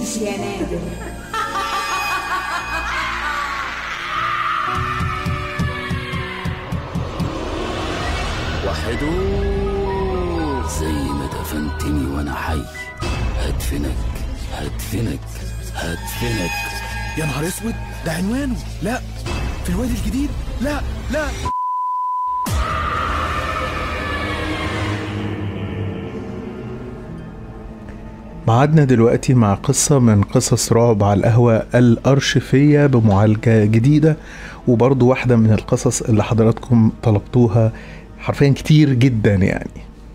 تقولش يا نادر وحدو زي ما دفنتني وانا حي هدفنك هدفنك هدفنك يا نهار اسود ده عنوانه لا في الوادي الجديد لا لا معادنا دلوقتي مع قصة من قصص رعب على القهوة الأرشفية بمعالجة جديدة وبرضو واحدة من القصص اللي حضراتكم طلبتوها حرفيا كتير جدا يعني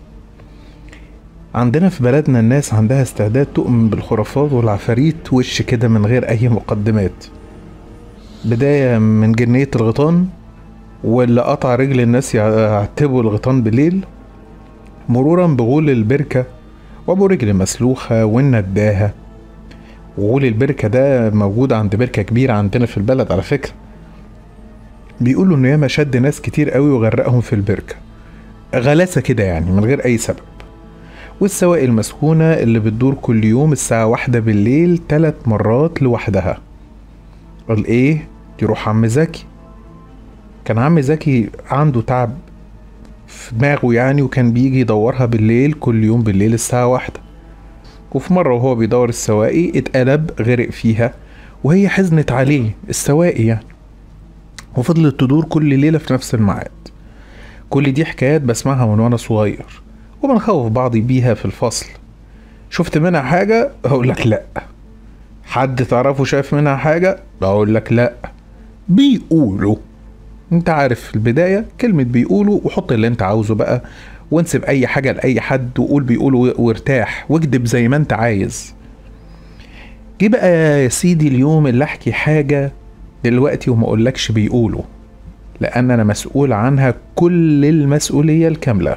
عندنا في بلدنا الناس عندها استعداد تؤمن بالخرافات والعفاريت وش كده من غير أي مقدمات بداية من جنية الغيطان واللي قطع رجل الناس يعتبوا الغيطان بالليل مرورا بغول البركة وابو رجل مسلوخة والنداهة وغول البركة ده موجود عند بركة كبيرة عندنا في البلد على فكرة بيقولوا انه ياما شد ناس كتير قوي وغرقهم في البركة غلاسة كده يعني من غير اي سبب والسواقي المسكونة اللي بتدور كل يوم الساعة واحدة بالليل تلات مرات لوحدها قال ايه يروح عم زكي كان عم زكي عنده تعب في دماغه يعني وكان بيجي يدورها بالليل كل يوم بالليل الساعة واحدة وفي مرة وهو بيدور السواقي اتقلب غرق فيها وهي حزنت عليه السواقي يعني وفضلت تدور كل ليلة في نفس الميعاد كل دي حكايات بسمعها من وانا صغير وبنخوف بعضي بيها في الفصل شفت منها حاجة أقول لك لأ حد تعرفه شاف منها حاجة بقول لك لأ بيقولوا انت عارف في البداية كلمة بيقولوا وحط اللي انت عاوزه بقى وانسب اي حاجة لأي حد وقول بيقولوا وارتاح واكدب زي ما انت عايز جه بقى يا سيدي اليوم اللي احكي حاجة دلوقتي وما اقولكش بيقولوا لان انا مسؤول عنها كل المسؤولية الكاملة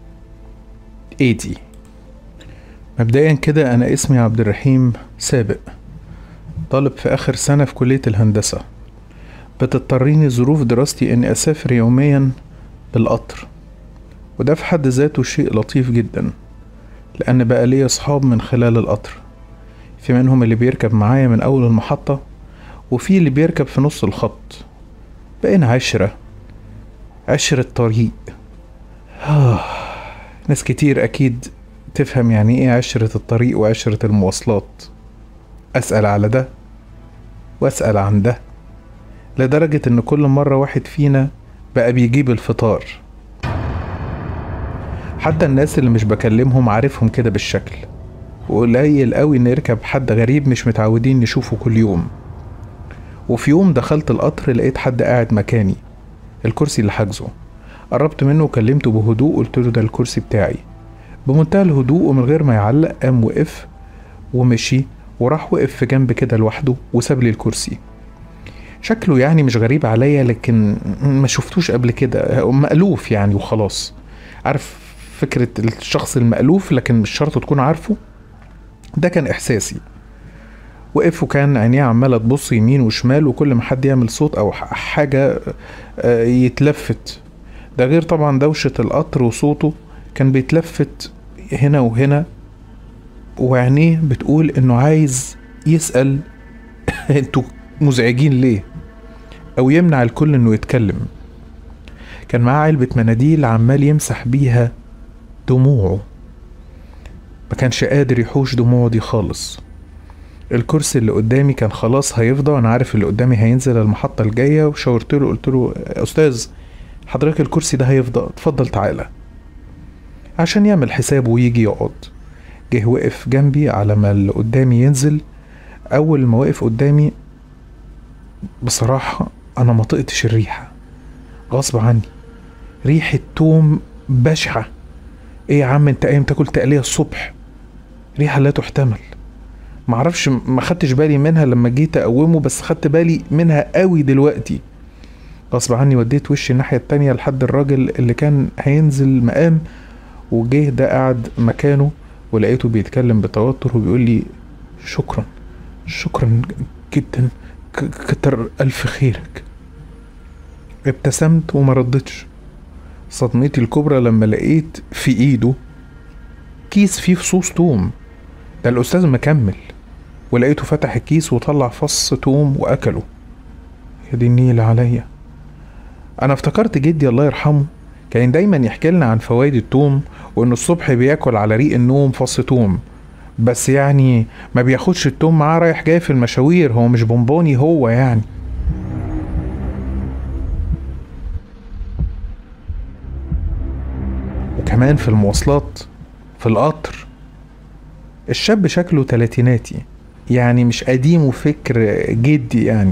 ايه دي مبدئيا كده انا اسمي عبد الرحيم سابق طالب في اخر سنة في كلية الهندسة بتضطريني ظروف دراستي اني اسافر يوميا بالقطر وده في حد ذاته شيء لطيف جدا لان بقى ليا اصحاب من خلال القطر في منهم اللي بيركب معايا من اول المحطة وفي اللي بيركب في نص الخط بقينا عشرة عشرة طريق آه. ناس كتير اكيد تفهم يعني ايه عشرة الطريق وعشرة المواصلات اسأل على ده واسأل عن ده لدرجة إن كل مرة واحد فينا بقى بيجيب الفطار حتى الناس اللي مش بكلمهم عارفهم كده بالشكل وقليل قوي إن يركب حد غريب مش متعودين نشوفه كل يوم وفي يوم دخلت القطر لقيت حد قاعد مكاني الكرسي اللي حاجزه قربت منه وكلمته بهدوء قلت له ده الكرسي بتاعي بمنتهى الهدوء ومن غير ما يعلق قام وقف ومشي وراح وقف في جنب كده لوحده وساب لي الكرسي شكله يعني مش غريب عليا لكن ما شفتوش قبل كده مألوف يعني وخلاص عارف فكرة الشخص المألوف لكن مش شرط تكون عارفه ده كان إحساسي وقف وكان عينيه عمالة تبص يمين وشمال وكل ما حد يعمل صوت أو حاجة يتلفت ده غير طبعا دوشة القطر وصوته كان بيتلفت هنا وهنا وعينيه بتقول إنه عايز يسأل انتوا مزعجين ليه او يمنع الكل انه يتكلم كان معاه علبة مناديل عمال يمسح بيها دموعه ما كانش قادر يحوش دموعه دي خالص الكرسي اللي قدامي كان خلاص هيفضى وانا عارف اللي قدامي هينزل المحطة الجاية وشاورت له قلت له استاذ حضرتك الكرسي ده هيفضى اتفضل تعالى عشان يعمل حسابه ويجي يقعد جه وقف جنبي على ما اللي قدامي ينزل اول ما وقف قدامي بصراحة أنا ما طقتش الريحة غصب عني ريحة توم بشعة إيه يا عم أنت قايم تاكل تقلية الصبح ريحة لا تحتمل معرفش ما خدتش بالي منها لما جيت أقومه بس خدت بالي منها قوي دلوقتي غصب عني وديت وشي الناحية التانية لحد الراجل اللي كان هينزل مقام وجه ده قعد مكانه ولقيته بيتكلم بتوتر وبيقول لي شكرا شكرا جدا كتر ألف خيرك ابتسمت وما ردتش صدمتي الكبرى لما لقيت في ايده كيس فيه فصوص توم ده الأستاذ مكمل ولقيته فتح الكيس وطلع فص توم واكله يا دي النيل عليا انا افتكرت جدي الله يرحمه كان دايما يحكي لنا عن فوائد التوم وانه الصبح بياكل على ريق النوم فص توم بس يعني ما بياخدش التوم معاه رايح جاي في المشاوير هو مش بونبوني هو يعني وكمان في المواصلات في القطر الشاب شكله تلاتيناتي يعني مش قديم وفكر جدي يعني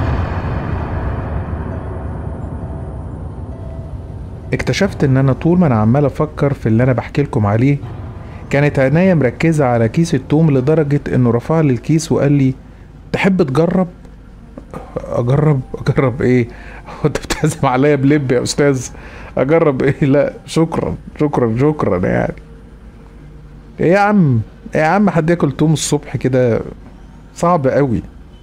اكتشفت ان انا طول ما انا عمال افكر في اللي انا بحكي لكم عليه كانت عينيا مركزة على كيس التوم لدرجة انه رفع لي الكيس وقال لي تحب تجرب اجرب اجرب ايه هو انت بتعزم عليا بلب يا استاذ اجرب ايه لا شكرا شكرا شكرا يعني ايه يا عم ايه يا عم حد ياكل توم الصبح كده صعب قوي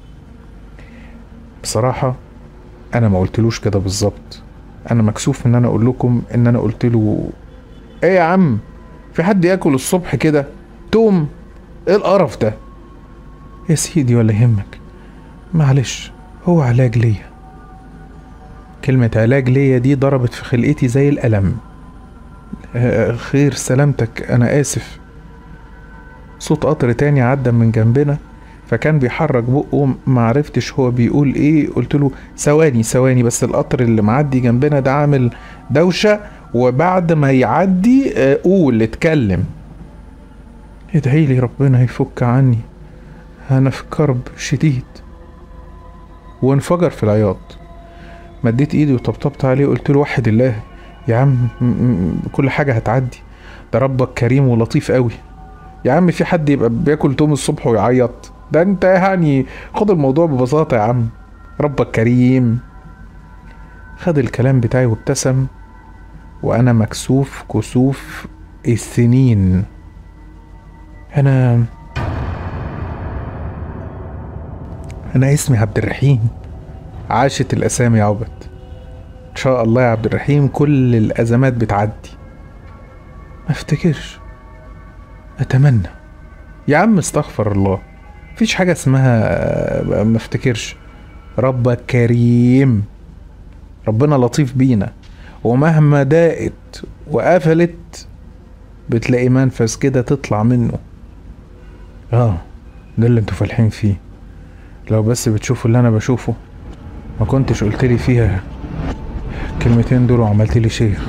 بصراحة انا ما قلتلوش كده بالظبط انا مكسوف ان انا اقول لكم ان انا قلت له ايه يا عم في حد ياكل الصبح كده توم ايه القرف ده يا سيدي ولا يهمك معلش هو علاج ليا كلمة علاج ليا دي ضربت في خلقتي زي الألم آه، خير سلامتك أنا آسف صوت قطر تاني عدى من جنبنا فكان بيحرك بقه معرفتش هو بيقول ايه قلت له ثواني ثواني بس القطر اللي معدي جنبنا ده عامل دوشة وبعد ما يعدي آه، قول اتكلم ادعي لي ربنا يفك عني انا في كرب شديد وانفجر في العياط مديت ايدي وطبطبت عليه وقلت له وحد الله يا عم م- م- كل حاجة هتعدي ده ربك كريم ولطيف قوي يا عم في حد يبقى بياكل توم الصبح ويعيط ده انت يعني خد الموضوع ببساطة يا عم ربك كريم خد الكلام بتاعي وابتسم وانا مكسوف كسوف السنين انا انا اسمي عبد الرحيم عاشت الاسامي يا عبد ان شاء الله يا عبد الرحيم كل الازمات بتعدي ما افتكرش اتمنى يا عم استغفر الله مفيش حاجة اسمها آه، ما افتكرش ربك كريم ربنا لطيف بينا ومهما ضاقت وقفلت بتلاقي منفذ كده تطلع منه اه ده اللي انتوا فالحين فيه لو بس بتشوفوا اللي انا بشوفه ما كنتش قلت لي فيها كلمتين دول وعملت لي شيخ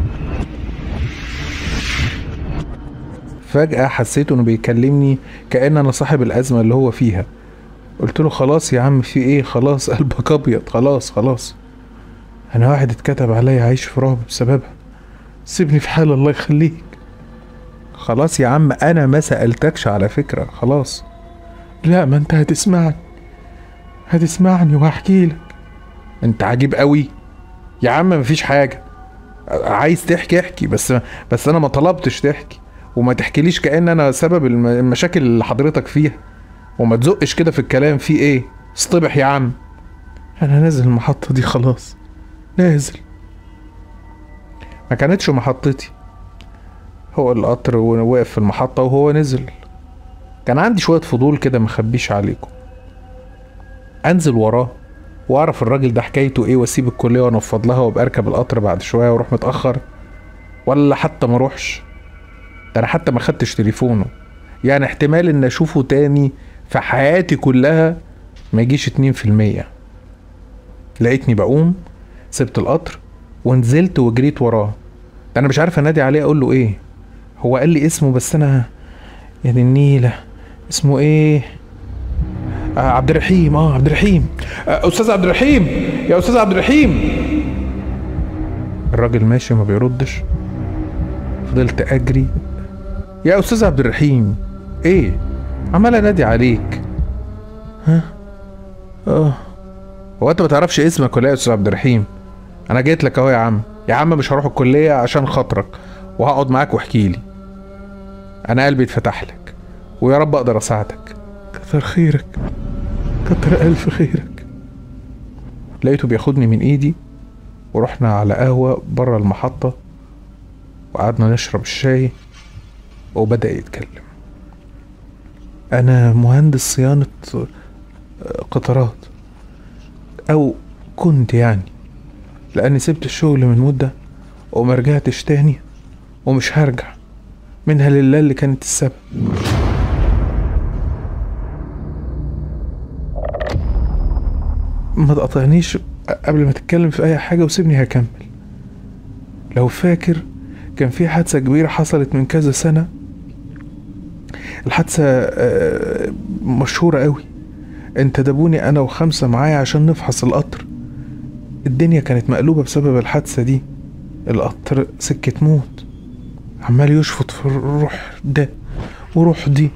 فجأة حسيت انه بيكلمني كأن انا صاحب الازمة اللي هو فيها قلت له خلاص يا عم في ايه خلاص قلبك ابيض خلاص خلاص انا واحد اتكتب عليا عايش في رعب بسببها سيبني في حال الله يخليك خلاص يا عم انا ما سألتكش على فكرة خلاص لا ما انت هتسمعني هتسمعني وهحكي لك انت عجيب قوي يا عم مفيش حاجة عايز تحكي احكي بس بس انا ما طلبتش تحكي وما تحكيليش كأن انا سبب الم- المشاكل اللي حضرتك فيها وما تزقش كده في الكلام في ايه اصطبح يا عم انا نازل المحطة دي خلاص نازل ما كانتش محطتي هو القطر واقف في المحطة وهو نزل كان عندي شوية فضول كده مخبيش عليكم انزل وراه واعرف الراجل ده حكايته ايه واسيب الكلية وانفض لها وابقى اركب القطر بعد شوية واروح متأخر ولا حتى ما اروحش ده انا حتى ما خدتش تليفونه يعني احتمال ان اشوفه تاني في حياتي كلها ما يجيش اتنين في المية لقيتني بقوم سبت القطر ونزلت وجريت وراه ده انا مش عارف انادي عليه اقول له ايه هو قال لي اسمه بس انا يا دي النيلة اسمه ايه آه عبد الرحيم اه عبد الرحيم آه استاذ عبد الرحيم يا استاذ عبد الرحيم الراجل ماشي ما بيردش فضلت اجري يا استاذ عبد الرحيم ايه عمال انادي عليك ها اه هو انت ما تعرفش اسمك ولا ايه يا استاذ عبد الرحيم انا جيت لك اهو يا عم يا عم مش هروح الكليه عشان خاطرك وهقعد معاك واحكي لي انا قلبي اتفتح لك ويا رب اقدر اساعدك كتر خيرك كتر الف خيرك لقيته بياخدني من ايدي ورحنا على قهوه بره المحطه وقعدنا نشرب الشاي وبدا يتكلم انا مهندس صيانة قطارات او كنت يعني لاني سبت الشغل من مدة وما رجعتش تاني ومش هرجع منها لله اللي كانت السبب ما تقاطعنيش قبل ما تتكلم في اي حاجة وسيبني هكمل لو فاكر كان في حادثة كبيرة حصلت من كذا سنة الحادثة آه، مشهورة قوي انتدبوني انا وخمسة معايا عشان نفحص القطر الدنيا كانت مقلوبة بسبب الحادثة دي القطر سكة موت عمال يشفط في الروح ده وروح دي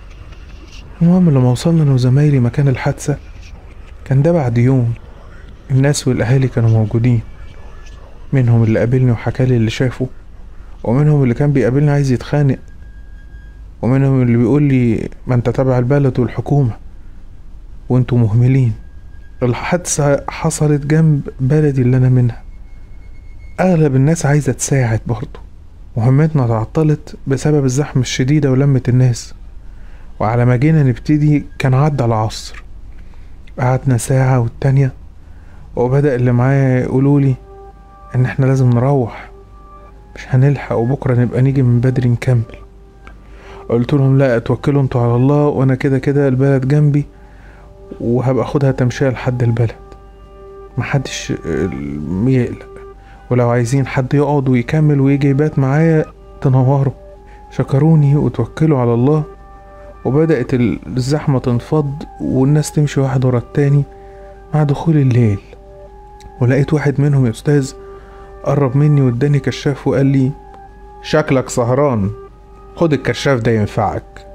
المهم لما وصلنا انا وزمايلي مكان الحادثة كان ده بعد يوم الناس والاهالي كانوا موجودين منهم اللي قابلني وحكالي اللي شافه ومنهم اللي كان بيقابلني عايز يتخانق ومنهم اللي بيقول لي ما انت تبع البلد والحكومة وانتوا مهملين الحادثة حصلت جنب بلدي اللي انا منها اغلب الناس عايزة تساعد برضه مهمتنا تعطلت بسبب الزحمة الشديدة ولمة الناس وعلى ما جينا نبتدي كان عدى العصر قعدنا ساعة والتانية وبدأ اللي معايا يقولولي إن إحنا لازم نروح مش هنلحق وبكرة نبقى نيجي من بدري نكمل قلت لهم لا اتوكلوا انتوا على الله وانا كده كده البلد جنبي وهبقى اخدها تمشية لحد البلد محدش آه، يقلق ولو عايزين حد يقعد ويكمل ويجي يبات معايا تنوروا شكروني وتوكلوا على الله وبدأت الزحمة تنفض والناس تمشي واحد ورا التاني مع دخول الليل ولقيت واحد منهم يا أستاذ قرب مني واداني كشاف وقال لي شكلك سهران خد الكشاف ده ينفعك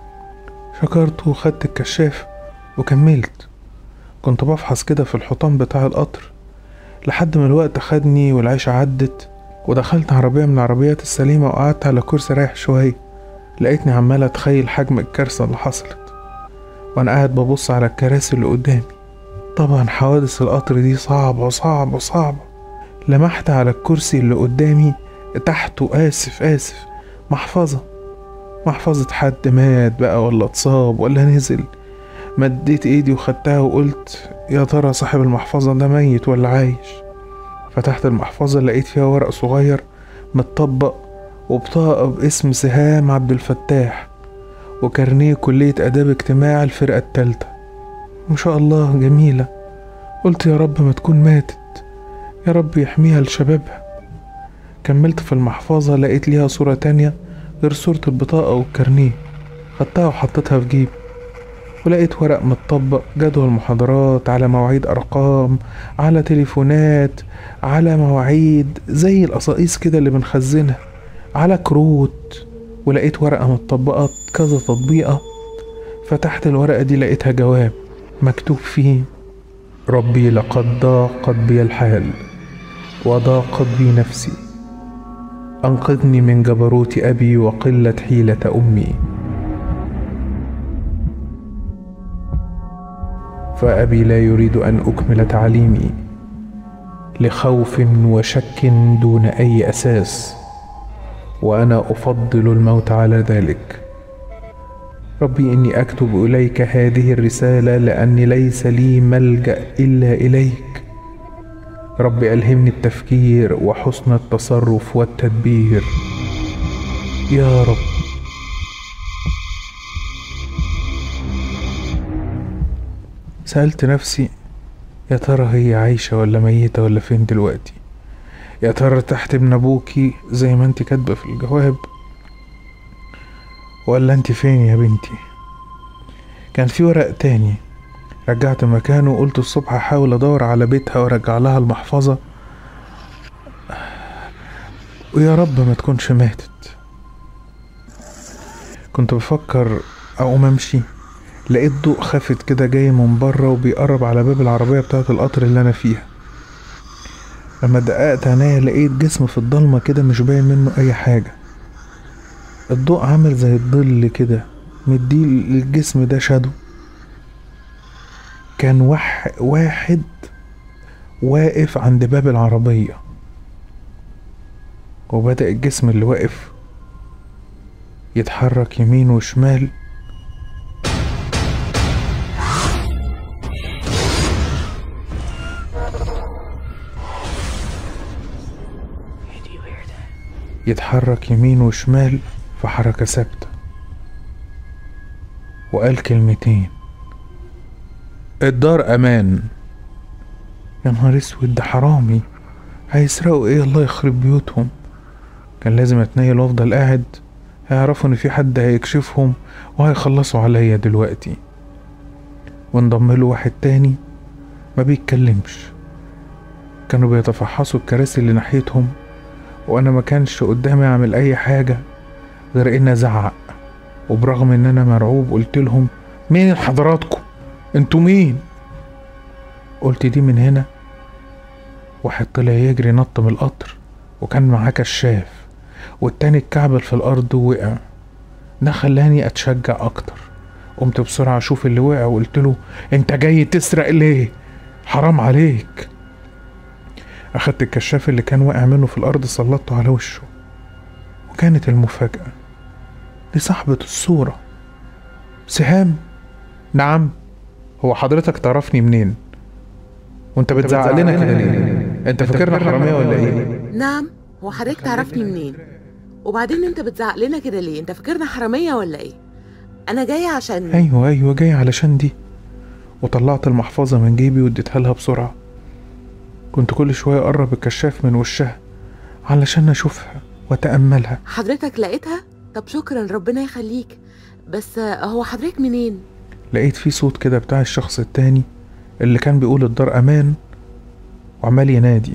شكرت وخدت الكشاف وكملت كنت بفحص كده في الحطام بتاع القطر لحد ما الوقت خدني والعيشة عدت ودخلت عربية من العربيات السليمة وقعدت على كرسي رايح شوية لقيتني عمال أتخيل حجم الكارثة اللي حصلت وأنا قاعد ببص على الكراسي اللي قدامي طبعا حوادث القطر دي صعبة صعبة صعبة لمحت على الكرسي اللي قدامي تحته آسف آسف محفظة محفظة حد مات بقى ولا اتصاب ولا نزل مديت ايدي وخدتها وقلت يا ترى صاحب المحفظة ده ميت ولا عايش فتحت المحفظة لقيت فيها ورق صغير متطبق وبطاقة باسم سهام عبد الفتاح وكارنيه كلية آداب اجتماع الفرقة التالتة ما شاء الله جميلة قلت يا رب ما تكون ماتت يا رب يحميها لشبابها كملت في المحفظة لقيت ليها صورة تانية غير صورة البطاقة والكارنيه خدتها وحطيتها في جيبي ولقيت ورق متطبق جدول محاضرات على مواعيد أرقام على تليفونات على مواعيد زي القصاقيس كده اللي بنخزنها على كروت ولقيت ورقة متطبقة كذا تطبيقة فتحت الورقة دي لقيتها جواب مكتوب فيه ربي لقد ضاقت بي الحال وضاقت بي نفسي أنقذني من جبروت أبي وقلة حيلة أمي فأبي لا يريد أن أكمل تعليمي لخوف وشك دون أي أساس وأنا أفضل الموت على ذلك ربي إني أكتب إليك هذه الرسالة لأني ليس لي ملجأ إلا إليك رب ألهمني التفكير وحسن التصرف والتدبير يا رب سألت نفسي يا ترى هي عايشة ولا ميتة ولا فين دلوقتي يا ترى تحت ابن أبوكي زي ما انت كاتبة في الجواب ولا انت فين يا بنتي كان في ورق تاني رجعت مكانه وقلت الصبح احاول ادور على بيتها وارجع لها المحفظة ويا رب ما تكونش ماتت كنت بفكر اقوم امشي لقيت ضوء خافت كده جاي من بره وبيقرب على باب العربية بتاعة القطر اللي أنا فيها لما دققت عينيا لقيت جسم في الضلمة كده مش باين منه أي حاجة الضوء عامل زي الظل كده مدي الجسم ده شادو كان وح واحد واقف عند باب العربية وبدأ الجسم اللي واقف يتحرك يمين وشمال يتحرك يمين وشمال في حركة ثابتة وقال كلمتين الدار امان يا نهار اسود ده حرامي هيسرقوا ايه الله يخرب بيوتهم كان لازم اتنيل وافضل قاعد هيعرفوا ان في حد هيكشفهم وهيخلصوا عليا دلوقتي وانضم له واحد تاني ما بيتكلمش كانوا بيتفحصوا الكراسي اللي ناحيتهم وانا ما كانش قدامي اعمل اي حاجه غير اني ازعق وبرغم ان انا مرعوب قلت لهم مين حضراتكم انتوا مين قلت دي من هنا واحد طلع يجري نط من القطر وكان معاه كشاف والتاني اتكعبل في الارض ووقع ده خلاني اتشجع اكتر قمت بسرعة اشوف اللي وقع وقلت له انت جاي تسرق ليه حرام عليك اخدت الكشاف اللي كان واقع منه في الارض سلطته على وشه وكانت المفاجأة دي صاحبة الصورة سهام نعم هو حضرتك تعرفني منين وانت بتزعق لنا كده ليه انت فاكرنا حرامية ولا ايه نعم هو حضرتك تعرفني منين وبعدين انت بتزعق لنا كده ليه انت فاكرنا حراميه ولا ايه انا جايه عشان ايوه ايوه جاي علشان دي وطلعت المحفظة من جيبي واديتها لها بسرعة كنت كل شوية أقرب الكشاف من وشها علشان أشوفها وأتأملها حضرتك لقيتها طب شكرا ربنا يخليك بس آه، هو حضرتك منين لقيت في صوت كده بتاع الشخص التاني اللي كان بيقول الدار أمان وعمال ينادي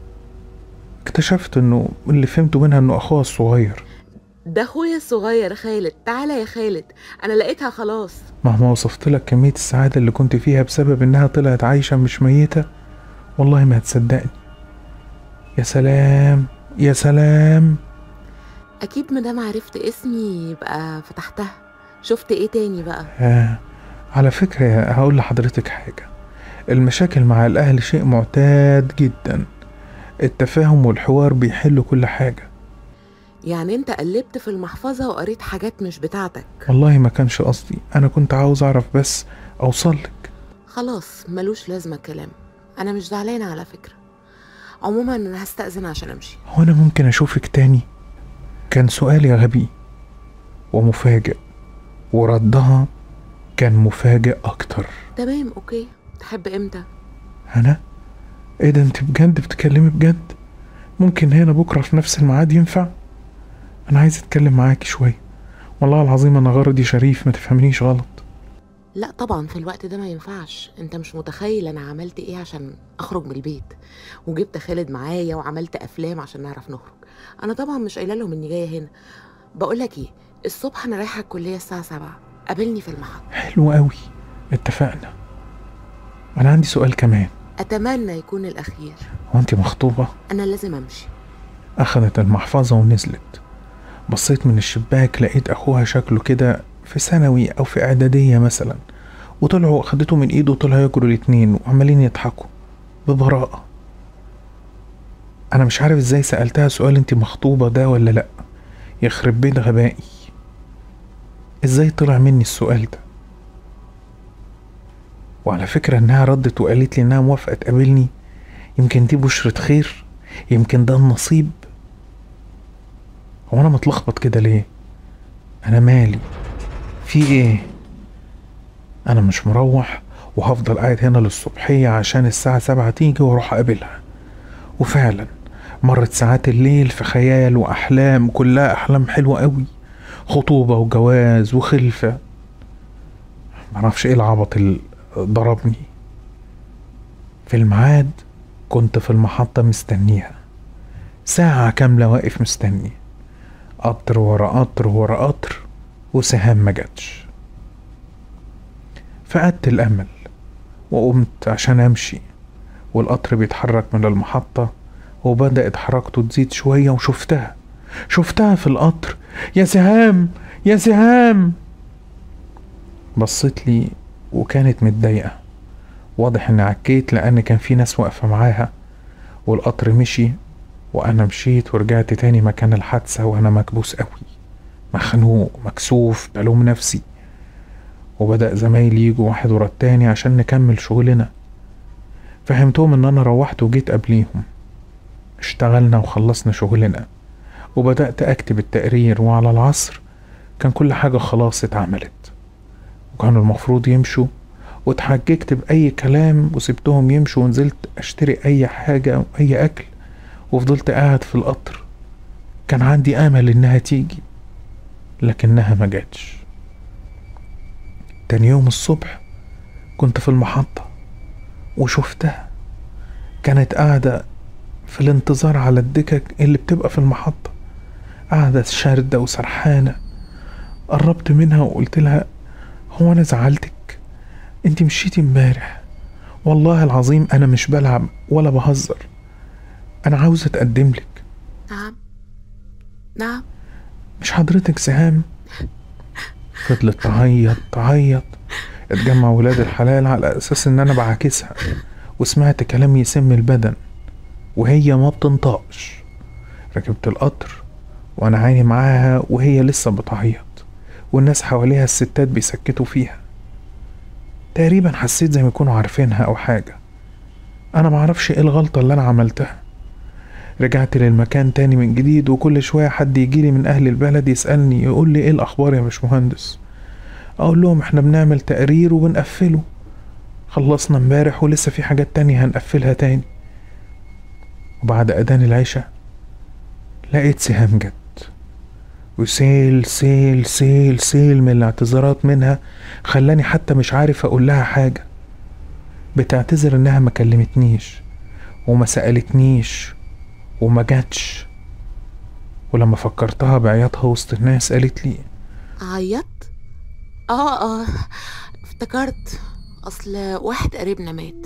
اكتشفت انه اللي فهمته منها انه اخوها الصغير ده اخويا الصغير خالد تعالى يا خالد انا لقيتها خلاص مهما وصفت لك كمية السعادة اللي كنت فيها بسبب انها طلعت عايشة مش ميتة والله ما هتصدقني يا سلام يا سلام اكيد مادام عرفت اسمي يبقى فتحتها شفت ايه تاني بقى آه على فكرة هقول لحضرتك حاجة المشاكل مع الأهل شيء معتاد جدا التفاهم والحوار بيحلوا كل حاجة يعني انت قلبت في المحفظه وقريت حاجات مش بتاعتك والله ما كانش قصدي أنا كنت عاوز أعرف بس أوصلك خلاص ملوش لازمه الكلام انا مش زعلانه على فكره عموما انا هستأذن عشان امشي هو أنا ممكن أشوفك تاني كان سؤالي غبي ومفاجئ وردها كان مفاجئ أكتر تمام اوكي تحب امتى أنا إيه ده أنت بجد بتكلمي بجد ممكن هنا بكرة في نفس الميعاد ينفع أنا عايز أتكلم معاكي شوية والله العظيم أنا غرضي شريف ما تفهمنيش غلط لا طبعا في الوقت ده ما ينفعش انت مش متخيل انا عملت ايه عشان اخرج من البيت وجبت خالد معايا وعملت افلام عشان نعرف نخرج انا طبعا مش قايله لهم اني جايه هنا بقول لك ايه الصبح انا رايحه الكليه الساعه 7 قابلني في المحطه حلو قوي اتفقنا أنا عندي سؤال كمان اتمنى يكون الاخير هو أنت مخطوبة انا لازم امشي أخدت المحفظة ونزلت بصيت من الشباك لقيت أخوها شكله كده في ثانوي أو في إعدادية مثلا وطلعوا أخدته من إيده وطلعوا يجروا الاتنين وعمالين يضحكوا ببراءة أنا مش عارف إزاي سألتها سؤال أنت مخطوبة ده ولا لأ يخرب بيت غبائي إزاي طلع مني السؤال ده وعلى فكرة إنها ردت وقالت لي إنها موافقة تقابلني يمكن دي بشرة خير يمكن ده النصيب هو انا متلخبط كده ليه انا مالي في ايه انا مش مروح وهفضل قاعد هنا للصبحية عشان الساعة سبعة تيجي واروح اقابلها وفعلا مرت ساعات الليل في خيال واحلام كلها احلام حلوة قوي خطوبة وجواز وخلفة معرفش ايه العبط اللي ضربني في الميعاد كنت في المحطة مستنيها ساعة كاملة واقف مستني قطر ورا قطر ورا قطر وسهام ما جاتش فقدت الأمل وقمت عشان أمشي والقطر بيتحرك من المحطة وبدأت حركته تزيد شوية وشفتها شفتها في القطر يا سهام يا سهام بصت لي وكانت متضايقة واضح اني عكيت لان كان في ناس واقفة معاها والقطر مشي وانا مشيت ورجعت تاني مكان الحادثة وانا مكبوس قوي مخنوق مكسوف بلوم نفسي وبدأ زمايلي يجوا واحد ورا التاني عشان نكمل شغلنا فهمتهم ان انا روحت وجيت قبليهم اشتغلنا وخلصنا شغلنا وبدأت أكتب التقرير وعلى العصر كان كل حاجة خلاص اتعملت وكانوا المفروض يمشوا واتحججت بأي كلام وسبتهم يمشوا ونزلت أشتري أي حاجة أو أي أكل وفضلت قاعد في القطر كان عندي أمل إنها تيجي لكنها ما جاتش تاني يوم الصبح كنت في المحطة وشفتها كانت قاعدة في الانتظار على الدكك اللي بتبقى في المحطة قاعدة شاردة وسرحانة قربت منها وقلت لها هو أنا زعلتك انت مشيتي امبارح والله العظيم أنا مش بلعب ولا بهزر أنا عاوز أتقدم لك نعم نعم مش حضرتك سهام فضلت تعيط تعيط اتجمع ولاد الحلال على اساس ان انا بعاكسها وسمعت كلام يسم البدن وهي ما بتنطقش ركبت القطر وانا عيني معاها وهي لسه بتعيط والناس حواليها الستات بيسكتوا فيها تقريبا حسيت زي ما يكونوا عارفينها او حاجة انا معرفش ايه الغلطة اللي انا عملتها رجعت للمكان تاني من جديد وكل شوية حد يجيلي من أهل البلد يسألني يقول لي إيه الأخبار يا باشمهندس أقول لهم إحنا بنعمل تقرير وبنقفله خلصنا امبارح ولسه في حاجات تانية هنقفلها تاني وبعد أذان العشاء لقيت سهام جت وسيل سيل سيل سيل من الاعتذارات منها خلاني حتى مش عارف أقول لها حاجة بتعتذر إنها ما كلمتنيش وما سألتنيش وما جاتش ولما فكرتها بعياطها وسط الناس قالت لي عيطت اه اه افتكرت اصل واحد قريبنا مات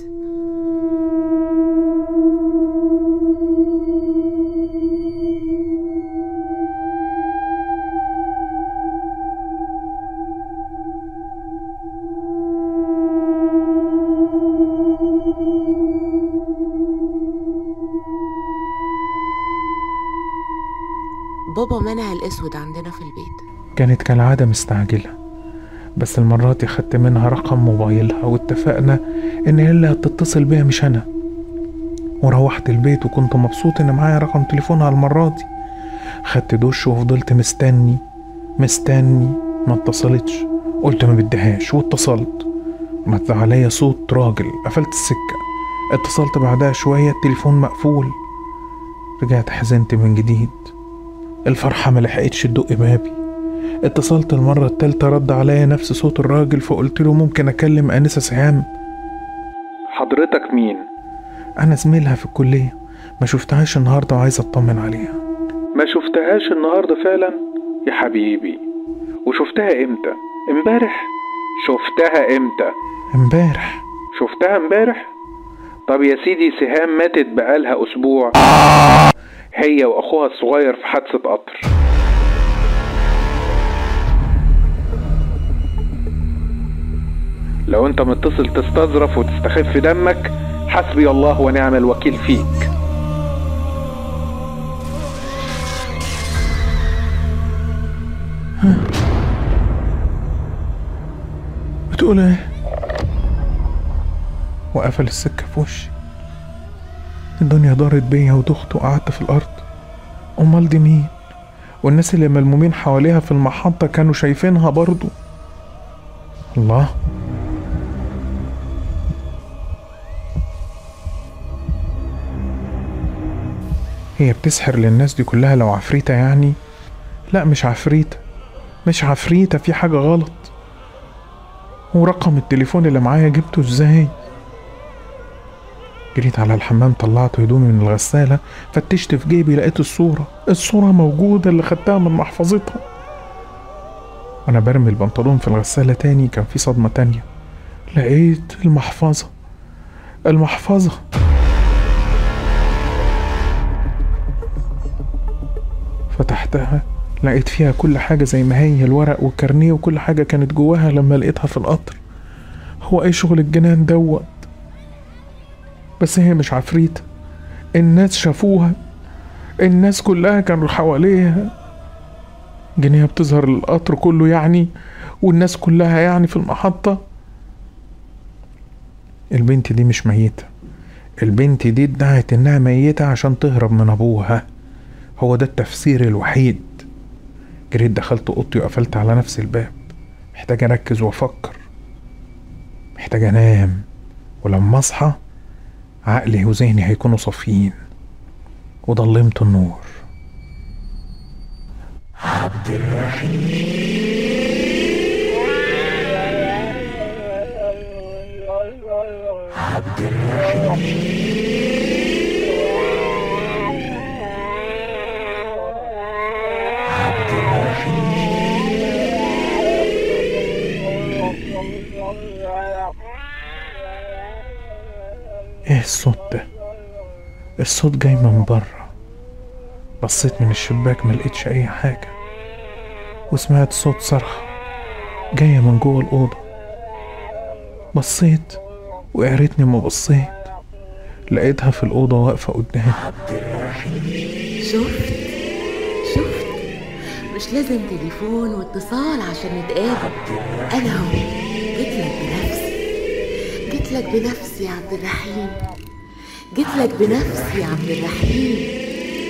بابا منع الاسود عندنا في البيت كانت كالعادة مستعجلة بس المرة دي خدت منها رقم موبايلها واتفقنا ان هي اللي هتتصل بيها مش انا وروحت البيت وكنت مبسوط ان معايا رقم تليفونها المرة دي خدت دش وفضلت مستني مستني ما اتصلتش قلت ما بديهاش واتصلت مد عليا صوت راجل قفلت السكة اتصلت بعدها شوية التليفون مقفول رجعت حزنت من جديد الفرحة ما لحقتش تدق بابي اتصلت المرة التالتة رد عليا نفس صوت الراجل فقلت له ممكن أكلم أنسة سهام حضرتك مين؟ أنا زميلها في الكلية ما شفتهاش النهاردة وعايز أطمن عليها ما شفتهاش النهاردة فعلا يا حبيبي وشفتها إمتى؟ امبارح؟ شفتها إمتى؟ امبارح شفتها امبارح؟ طب يا سيدي سهام ماتت بقالها أسبوع هي وأخوها الصغير في حادثة قطر لو انت متصل تستظرف وتستخف دمك حسبي الله ونعم الوكيل فيك بتقول ايه وقفل السكة في وشي الدنيا دارت بيا ودخت وقعدت في الأرض أمال دي مين والناس اللي ملمومين حواليها في المحطة كانوا شايفينها برضو الله هي بتسحر للناس دي كلها لو عفريتة يعني لا مش عفريتة مش عفريتة في حاجة غلط ورقم التليفون اللي معايا جبته ازاي جريت على الحمام طلعت هدومي من الغسالة فتشت في جيبي لقيت الصورة الصورة موجودة اللي خدتها من محفظتها وأنا برمي البنطلون في الغسالة تاني كان في صدمة تانية لقيت المحفظة المحفظة فتحتها لقيت فيها كل حاجة زي ما هي الورق والكارنيه وكل حاجة كانت جواها لما لقيتها في القطر هو ايه شغل الجنان دوت بس هي مش عفريتة الناس شافوها الناس كلها كانوا حواليها جنيها بتظهر القطر كله يعني والناس كلها يعني في المحطة البنت دي مش ميتة البنت دي ادعت انها ميتة عشان تهرب من ابوها هو ده التفسير الوحيد جريت دخلت اوضتي وقفلت على نفسي الباب محتاج اركز وافكر محتاج انام ولما اصحى عقلي وذهني هيكونوا صافيين وضلمت النور ايه الصوت ده الصوت جاي من بره بصيت من الشباك ملقتش اي حاجة وسمعت صوت صرخة جاية من جوه الأوضة بصيت وقعرتني ما بصيت لقيتها في الأوضة واقفة قدامي شفت شفت مش لازم تليفون واتصال عشان نتقابل انا اهو جيت لك بنفسي جيت لك بنفسي يا عبد الرحيم جيت لك بنفسي يا عبد الرحيم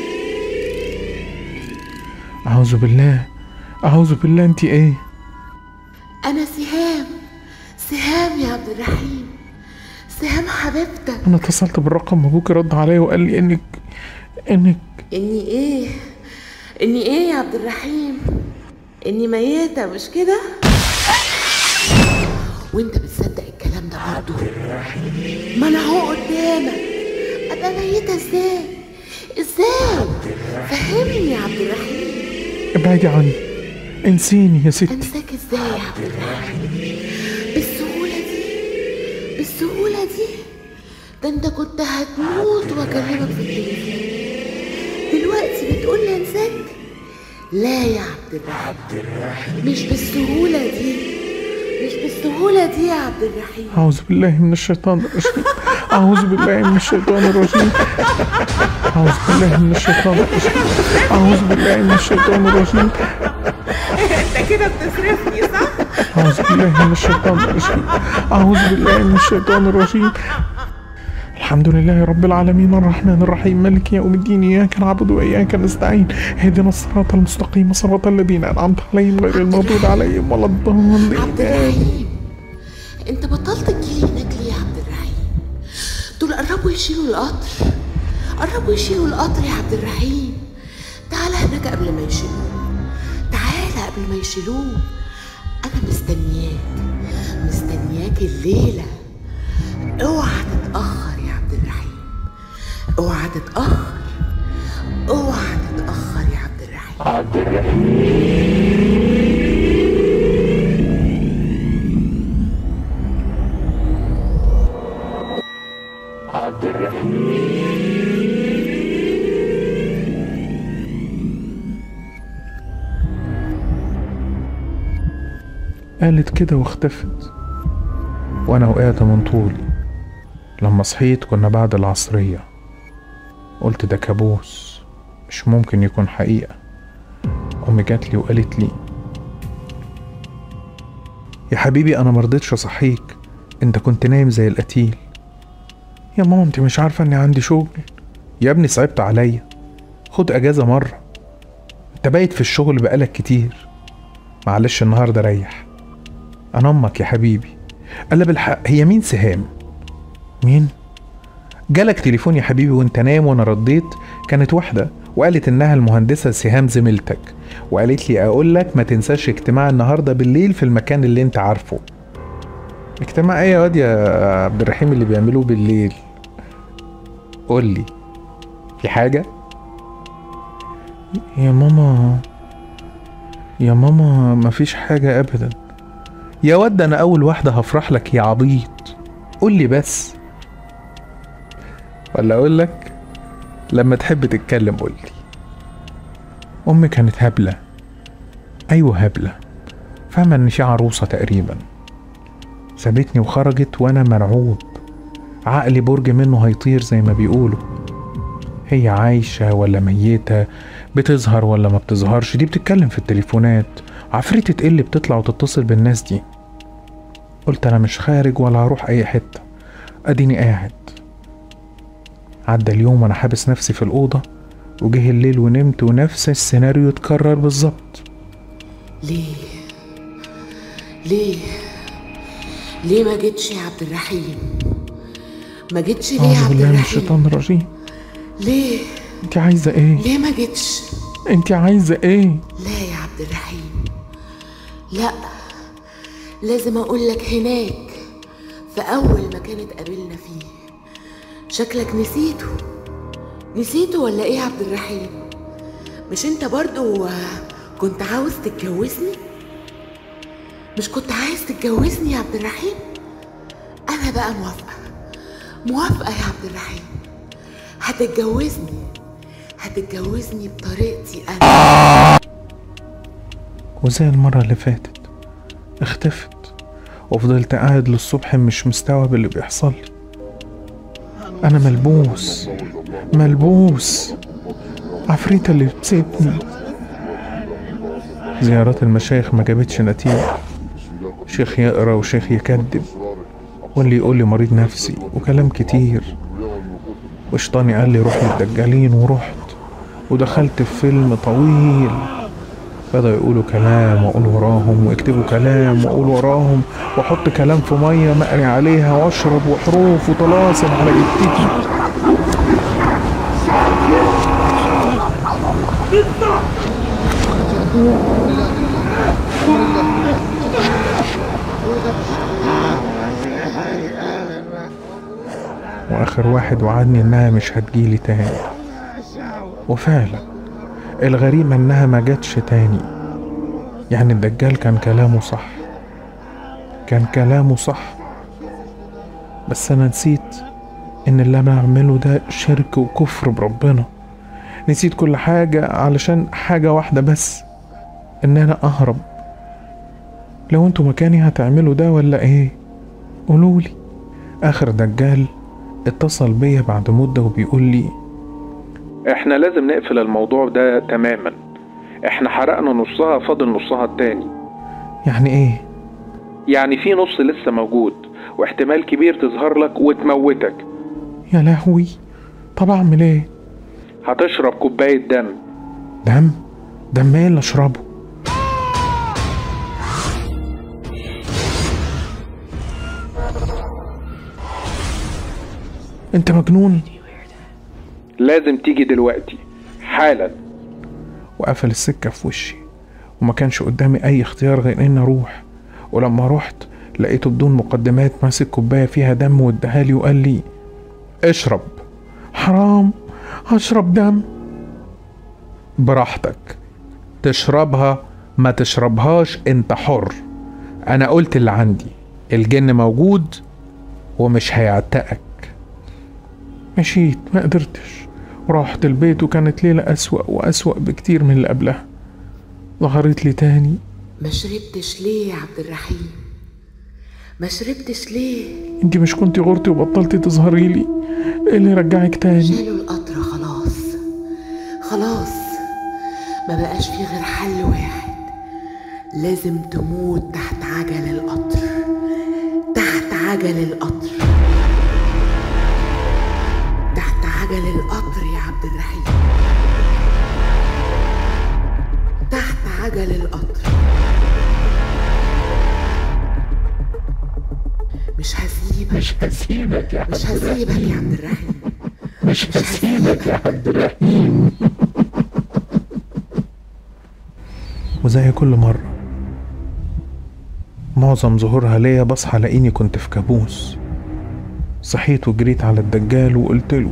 أعوذ بالله أعوذ بالله أنت إيه انا سهام سهام يا عبد الرحيم سهام حبيبتك أنا اتصلت بالرقم أبوك رد عليا وقال لي إنك إنك اني ايه اني ايه يا عبد الرحيم اني ميتة مش كده وانت بتصدق الكلام ده برضه ما انا اهو قدامك ابقى ميتة ازاي ازاي فهمني يا عبد الرحيم ابعدي عني انسيني يا ستي انساك ازاي يا عبد الرحيم بالسهولة دي بالسهولة دي ده انت كنت هتموت واكلمك في التليفون دلوقتي بتقول لي انساك لا يا عبد الرحيم مش بالسهولة دي مش بالسهولة دي يا عبد الرحيم أعوذ بالله من الشيطان الرجيم أعوذ بالله من الشيطان الرجيم أعوذ بالله من الشيطان الرجيم أعوذ بالله من الشيطان الرجيم انت كده بتصرفني صح؟ أعوذ بالله من الشيطان الرجيم أعوذ بالله من الشيطان الرجيم الحمد لله رب العالمين الرحمن الرحيم مالك يوم الدين إياك نعبد وإياك نستعين اهدنا الصراط المستقيم صراط الذين أنعمت عليهم غير المغضوب عليهم ولا عبد الضالين الرحيم انت بطلت تجيلي هناك ليه يا عبد الرحيم دول قربوا يشيلوا القطر قربوا يشيلوا القطر يا عبد الرحيم تعال هناك قبل ما يشيلوه تعال قبل ما يشيلوه انا مستنياك مستنياك الليله اوعى تتاخر يا عبد الرحيم اوعى تتاخر اوعى تتاخر يا عبد الرحيم قالت كده واختفت وانا وقعت من طولي لما صحيت كنا بعد العصرية قلت ده كابوس مش ممكن يكون حقيقة أمي جات لي وقالت لي يا حبيبي أنا مرضتش أصحيك أنت كنت نايم زي القتيل يا ماما أنت مش عارفة إني عندي شغل يا ابني صعبت عليا خد أجازة مرة أنت بايت في الشغل بقالك كتير معلش النهاردة ريح أنا أمك يا حبيبي قال لي بالحق هي مين سهام مين جالك تليفون يا حبيبي وانت نايم وانا رديت كانت واحدة وقالت انها المهندسة سهام زميلتك وقالت لي اقول لك ما تنساش اجتماع النهاردة بالليل في المكان اللي انت عارفه اجتماع ايه يا واد يا عبد الرحيم اللي بيعملوه بالليل قول لي في حاجة يا ماما يا ماما مفيش حاجة ابدا يا ود انا اول واحدة هفرح لك يا عبيط قول لي بس ولا اقول لك لما تحب تتكلم قول لي امي كانت هبله ايوه هبله فاهمه ان في عروسه تقريبا سابتني وخرجت وانا مرعوب عقلي برج منه هيطير زي ما بيقولوا هي عايشة ولا ميتة بتظهر ولا ما بتظهرش دي بتتكلم في التليفونات عفريتة ايه اللي بتطلع وتتصل بالناس دي قلت انا مش خارج ولا هروح اي حتة اديني قاعد عدى اليوم وانا حابس نفسي في الأوضة وجه الليل ونمت ونفس السيناريو اتكرر بالظبط ليه ليه ليه ما جيتش يا عبد الرحيم ما جيتش ليه يا أعوذ عبد بالله من الرحيم الشيطان الرجيم ليه انت عايزة ايه؟ ليه ما جيتش انت عايزة ايه؟ لا يا عبد الرحيم لا لازم اقول لك هناك في اول مكان اتقابلنا فيه شكلك نسيته نسيته ولا ايه يا عبد الرحيم مش انت برضو آه، كنت عاوز تتجوزني مش كنت عايز تتجوزني يا عبد الرحيم انا بقى موافقه موافقه يا عبد الرحيم هتتجوزني هتتجوزني بطريقتي انا وزي المرة اللي فاتت اختفت وفضلت قاعد للصبح مش مستوعب اللي بيحصل لي انا ملبوس ملبوس عفريتة اللي بتسيبني زيارات المشايخ ما جابتش نتيجة شيخ يقرا وشيخ يكذب واللي يقول لي مريض نفسي وكلام كتير وشيطاني قال لي روح للدجالين ورحت ودخلت في فيلم طويل بدأوا يقولوا كلام وأقول وراهم ويكتبوا كلام وأقول وراهم وأحط كلام في مية مقري عليها وأشرب وحروف وطلاسم على جبتتي وآخر واحد وعدني إنها مش هتجيلي تاني وفعلا الغريب انها ما جاتش تاني يعني الدجال كان كلامه صح كان كلامه صح بس انا نسيت ان اللي انا بعمله ده شرك وكفر بربنا نسيت كل حاجة علشان حاجة واحدة بس ان انا اهرب لو انتوا مكاني هتعملوا ده ولا ايه قولولي اخر دجال اتصل بيا بعد مدة وبيقول لي احنا لازم نقفل الموضوع ده تماما احنا حرقنا نصها فاضل نصها التاني يعني ايه يعني في نص لسه موجود واحتمال كبير تظهر لك وتموتك يا لهوي طب اعمل ايه هتشرب كوباية دم دم دم ايه اللي اشربه انت مجنون لازم تيجي دلوقتي حالا وقفل السكة في وشي وما كانش قدامي أي اختيار غير إني أروح ولما رحت لقيته بدون مقدمات ماسك كوباية فيها دم واداها لي وقال لي اشرب حرام هشرب دم براحتك تشربها ما تشربهاش انت حر انا قلت اللي عندي الجن موجود ومش هيعتقك مشيت ما قدرتش ورحت البيت وكانت ليلة أسوأ وأسوأ بكتير من اللي قبلها ظهرت لي تاني ما شربتش ليه يا عبد الرحيم ما شربتش ليه انت مش كنتي غورتي وبطلتي تظهري لي ايه اللي رجعك تاني شالوا القطر خلاص خلاص ما بقاش في غير حل واحد لازم تموت تحت عجل القطر تحت عجل القطر تحت عجل القطر يا عبد الرحيم تحت عجل القطر مش هسيبك مش هسيبك يا مش هسيبك يا عبد الرحيم مش هسيبك يا وزي كل مرة معظم ظهورها ليا بصحى الاقيني كنت في كابوس صحيت وجريت على الدجال وقلت له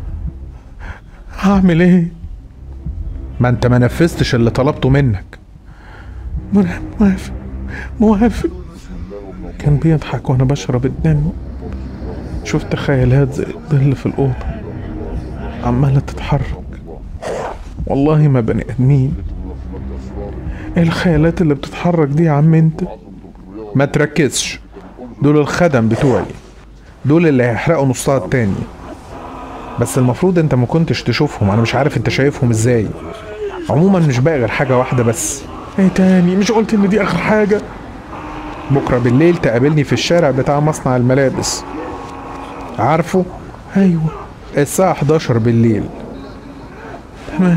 هعمل ايه ما انت ما نفذتش اللي طلبته منك موافق موافق كان بيضحك وانا بشرب الدم شفت خيالات زي الظل في الأوضة عمالة تتحرك والله ما بني آدمين ايه الخيالات اللي بتتحرك دي يا عم انت ما تركزش دول الخدم بتوعي دول اللي هيحرقوا نصها التاني بس المفروض انت ما كنتش تشوفهم انا مش عارف انت شايفهم ازاي عموما مش باقي غير حاجة واحدة بس ايه تاني مش قلت ان دي اخر حاجة بكرة بالليل تقابلني في الشارع بتاع مصنع الملابس عارفه ايوه الساعة 11 بالليل الرحمن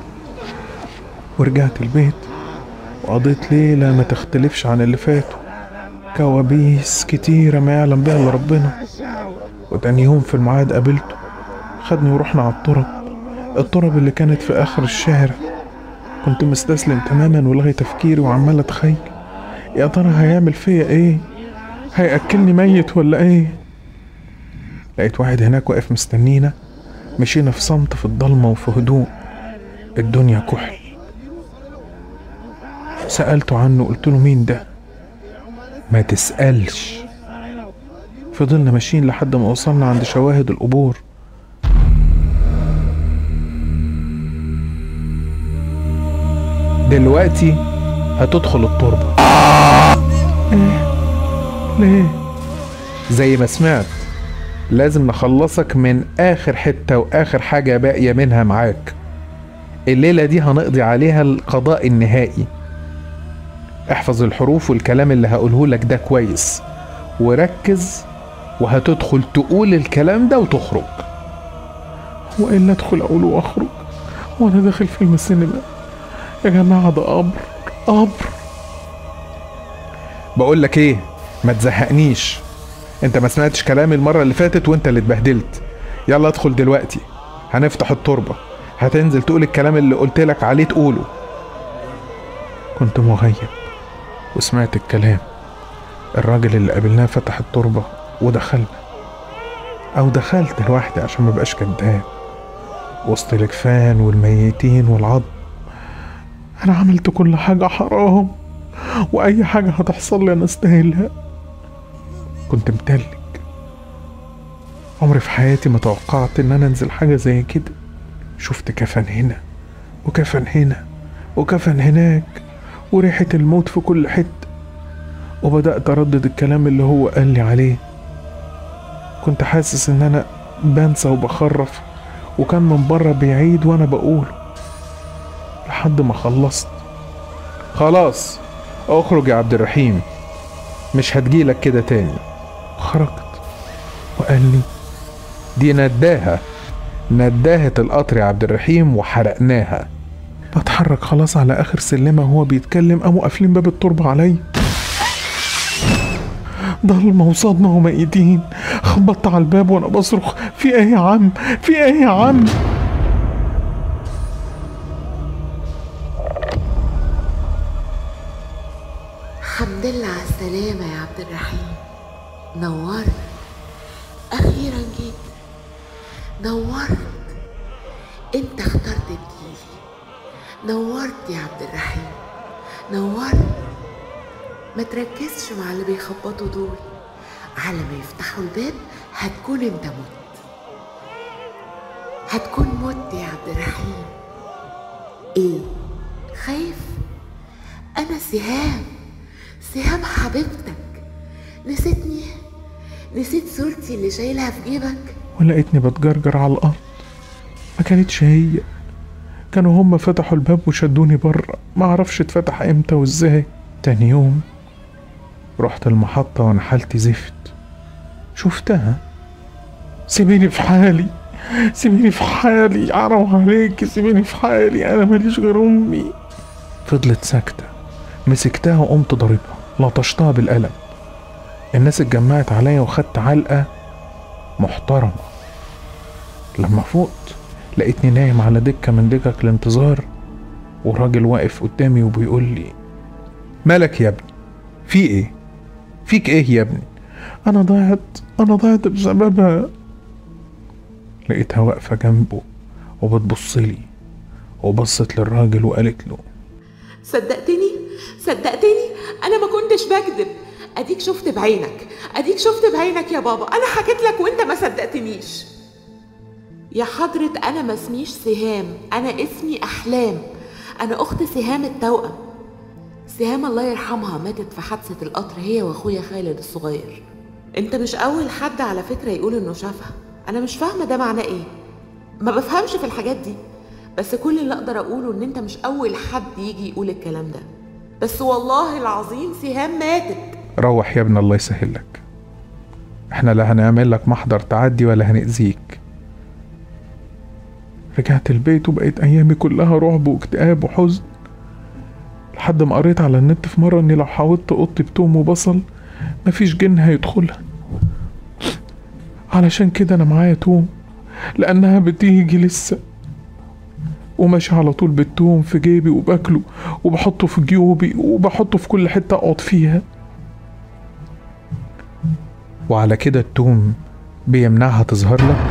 ورجعت البيت وقضيت ليلة ما تختلفش عن اللي فاتوا كوابيس كتيرة ما يعلم بها إلا ربنا وتاني يوم في الميعاد قابلته خدني ورحنا على الطرب الطرب اللي كانت في آخر الشارع كنت مستسلم تماما ولغي تفكيري وعمال أتخيل يا ترى هيعمل فيا إيه هيأكلني ميت ولا إيه لقيت واحد هناك واقف مستنينا مشينا في صمت في الضلمة وفي هدوء الدنيا كحل سألته عنه قلت له مين ده ما تسألش فضلنا ماشيين لحد ما وصلنا عند شواهد القبور دلوقتي هتدخل التربة ايه ليه زي ما سمعت لازم نخلصك من اخر حتة واخر حاجة باقية منها معاك الليلة دي هنقضي عليها القضاء النهائي احفظ الحروف والكلام اللي هقوله لك ده كويس وركز وهتدخل تقول الكلام ده وتخرج هو ايه اللي ادخل اقوله واخرج وانا داخل فيلم السينما يا جماعه ده قبر قبر بقول لك ايه ما تزهقنيش انت ما سمعتش كلامي المره اللي فاتت وانت اللي اتبهدلت يلا ادخل دلوقتي هنفتح التربه هتنزل تقول الكلام اللي قلت لك عليه تقوله كنت مغيب وسمعت الكلام الراجل اللي قابلناه فتح التربة ودخلنا أو دخلت لوحدي عشان مبقاش كداب وسط الجفان والميتين والعظم أنا عملت كل حاجة حرام وأي حاجة هتحصل لي أنا أستاهلها كنت متلج عمري في حياتي ما توقعت إن أنا أنزل حاجة زي كده شفت كفن هنا وكفن هنا وكفن هناك وريحة الموت في كل حتة وبدأت أردد الكلام اللي هو قال لي عليه كنت حاسس إن أنا بنسى وبخرف وكان من بره بيعيد وأنا بقوله لحد ما خلصت خلاص اخرج يا عبد الرحيم مش هتجيلك كده تاني خرجت وقال لي دي نداها نداهة القطر يا عبد الرحيم وحرقناها بتحرك خلاص على اخر سلمه وهو بيتكلم قاموا قافلين باب التربه عليا ضلمة وصدمة وميتين خبطت على الباب وانا بصرخ في ايه يا عم في ايه يا عم الحمد لله على السلامة يا عبد الرحيم نورت أخيرا جيت نورت أنت اخترت تجيلي نورت يا عبد الرحيم نورت ما تركزش مع اللي بيخبطوا دول على ما يفتحوا الباب هتكون انت مت هتكون مت يا عبد الرحيم ايه خايف انا سهام سهام حبيبتك نسيتني نسيت صورتي اللي شايلها في جيبك ولقيتني بتجرجر على الارض ما كانتش هي كانوا هم فتحوا الباب وشدوني بره ما اعرفش اتفتح امتى وازاي تاني يوم رحت المحطة وانا حالتي زفت شفتها سيبيني في حالي سيبيني في حالي حرام عليك سيبيني في حالي انا ماليش غير امي فضلت ساكتة مسكتها وقمت ضاربها لطشتها بالقلم الناس اتجمعت عليا وخدت علقة محترمة لما فقت لقيتني نايم على دكة من دكك الانتظار وراجل واقف قدامي وبيقول لي مالك يا ابني في ايه فيك ايه يا ابني انا ضعت انا ضعت بسببها لقيتها واقفة جنبه وبتبصلي وبصت للراجل وقالت له صدقتني صدقتني انا ما كنتش بكذب اديك شفت بعينك اديك شفت بعينك يا بابا انا حكيت لك وانت ما صدقتنيش يا حضرة انا ما اسميش سهام انا اسمي احلام انا اخت سهام التوأم سهام الله يرحمها ماتت في حادثة القطر هي واخويا خالد الصغير انت مش اول حد على فكرة يقول انه شافها انا مش فاهمة ده معناه ايه ما بفهمش في الحاجات دي بس كل اللي اقدر اقوله ان انت مش اول حد يجي يقول الكلام ده بس والله العظيم سهام ماتت روح يا ابني الله يسهل لك احنا لا هنعمل لك محضر تعدي ولا هنأذيك رجعت البيت وبقيت أيامي كلها رعب واكتئاب وحزن لحد ما قريت على النت في مرة إني لو حاولت أوضتي بتوم وبصل مفيش جن هيدخلها علشان كده أنا معايا توم لأنها بتيجي لسه وماشي على طول بالتوم في جيبي وباكله وبحطه في جيوبي وبحطه في كل حتة أقعد فيها وعلى كده التوم بيمنعها تظهر لك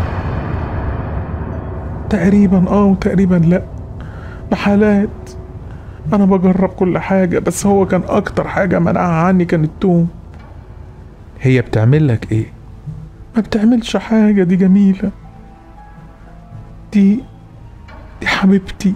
تقريبا اه وتقريبا لا بحالات انا بجرب كل حاجة بس هو كان اكتر حاجة منعها عني كان التوم هي بتعمل لك ايه ما بتعملش حاجة دي جميلة دي دي حبيبتي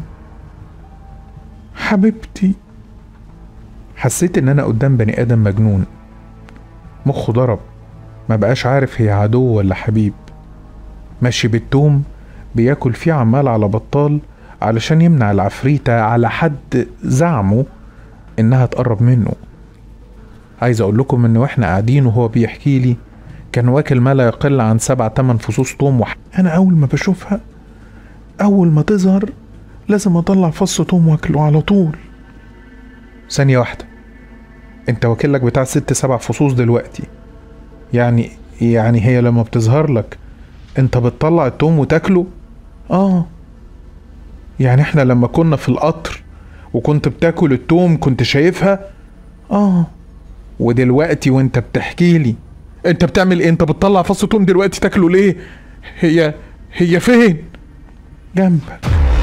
حبيبتي حسيت ان انا قدام بني ادم مجنون مخه ضرب ما بقاش عارف هي عدو ولا حبيب ماشي بالتوم بياكل فيه عمال على بطال علشان يمنع العفريتة على حد زعمه انها تقرب منه عايز اقول لكم ان واحنا قاعدين وهو بيحكي لي كان واكل ما لا يقل عن سبع تمن فصوص توم وح... انا اول ما بشوفها اول ما تظهر لازم اطلع فص توم واكله على طول ثانية واحدة انت واكل لك بتاع ست سبع فصوص دلوقتي يعني يعني هي لما بتظهر لك انت بتطلع التوم وتاكله اه يعني احنا لما كنا في القطر وكنت بتاكل التوم كنت شايفها اه ودلوقتي وانت بتحكي لي انت بتعمل ايه انت بتطلع فص توم دلوقتي تاكله ليه هي هي فين جنبك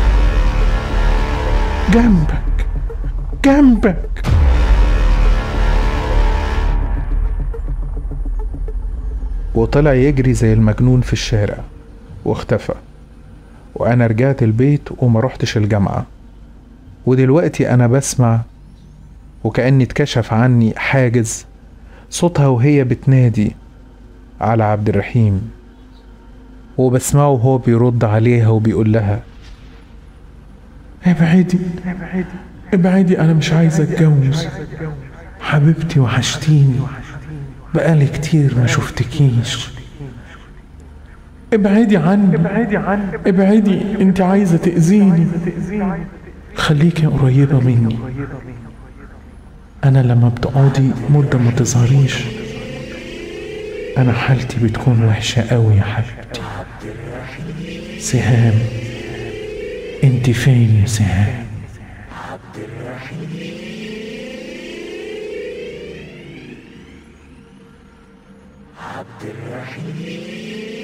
جنبك جنبك وطلع يجري زي المجنون في الشارع واختفى وانا رجعت البيت وما رحتش الجامعة ودلوقتي انا بسمع وكأني اتكشف عني حاجز صوتها وهي بتنادي على عبد الرحيم وبسمعه وهو بيرد عليها وبيقول لها ابعدي ابعدي انا مش عايزه اتجوز حبيبتي وحشتيني بقالي كتير ما شفتكيش ابعدي عني ابعدي عني ابعدي انت عايزه تاذيني خليكي قريبه مني انا لما بتقعدي مده ما تظهريش انا حالتي بتكون وحشه قوي يا حبيبتي سهام انت فين يا سهام عبد الرحيم